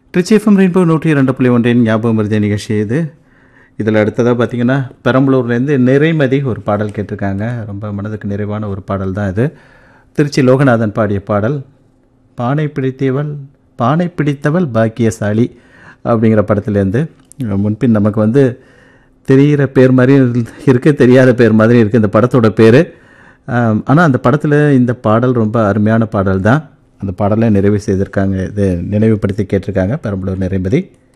Trichy FM rainbow நூற்றி இரண்டு புள்ளி ஒன்றின் ஞாபகம் மருதிய நிகழ்ச்சி இது இதில் அடுத்ததாக பார்த்தீங்கன்னா பெரம்பலூர்லேருந்து நிறைமதி ஒரு பாடல் கேட்டிருக்காங்க ரொம்ப மனதுக்கு நிறைவான ஒரு பாடல் தான் இது திருச்சி லோகநாதன் பாடிய பாடல் பானை பிடித்தவள் பானை பிடித்தவள் பாக்கியசாலி அப்படிங்கிற படத்துலேருந்து முன்பின் நமக்கு வந்து தெரிகிற பேர் மாதிரி இருக்குது தெரியாத பேர் மாதிரி இருக்குது இந்த படத்தோட பேர் ஆனால் அந்த படத்தில் இந்த பாடல் ரொம்ப அருமையான பாடல் தான் அந்த பாடலை நிறைவு செய்திருக்காங்க இது நினைவுபடுத்தி கேட்டிருக்காங்க பெரம்பலூர் நிறைமதி